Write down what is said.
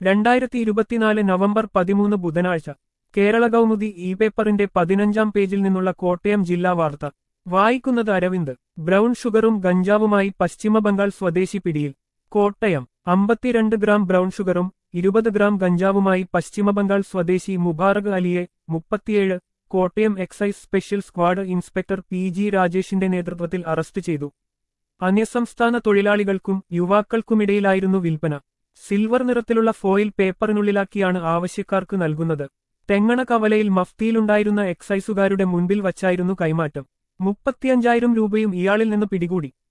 രണ്ടായിരത്തി ഇരുപത്തിനാല് നവംബർ പതിമൂന്ന് ബുധനാഴ്ച കേരള കൗമുദി ഇ പേപ്പറിന്റെ പതിനഞ്ചാം പേജിൽ നിന്നുള്ള കോട്ടയം ജില്ലാ വാർത്ത വായിക്കുന്നത് അരവിന്ദ് ബ്രൗൺ ഷുഗറും ഗഞ്ചാവുമായി പശ്ചിമബംഗാൾ സ്വദേശി പിടിയിൽ കോട്ടയം അമ്പത്തിരണ്ട് ഗ്രാം ബ്രൗൺ ഷുഗറും ഇരുപത് ഗ്രാം ഗഞ്ചാവുമായി പശ്ചിമബംഗാൾ സ്വദേശി മുബാറക് അലിയെ മുപ്പത്തിയേഴ് Kottayam excise special squad inspector P G രാജേഷിന്റെ നേതൃത്വത്തിൽ അറസ്റ്റ് ചെയ്തു അന്യസംസ്ഥാന തൊഴിലാളികൾക്കും യുവാക്കൾക്കുമിടയിലായിരുന്നു വിൽപ്പന സിൽവർ നിറത്തിലുള്ള ഫോയിൽ പേപ്പറിനുള്ളിലാക്കിയാണ് ആവശ്യക്കാർക്ക് നൽകുന്നത് തെങ്ങണ കവലയിൽ മഫ്തിയിലുണ്ടായിരുന്ന എക്സൈസുകാരുടെ മുൻപിൽ വച്ചായിരുന്നു കൈമാറ്റം മുപ്പത്തിയഞ്ചായിരം രൂപയും ഇയാളിൽ നിന്ന് പിടികൂടി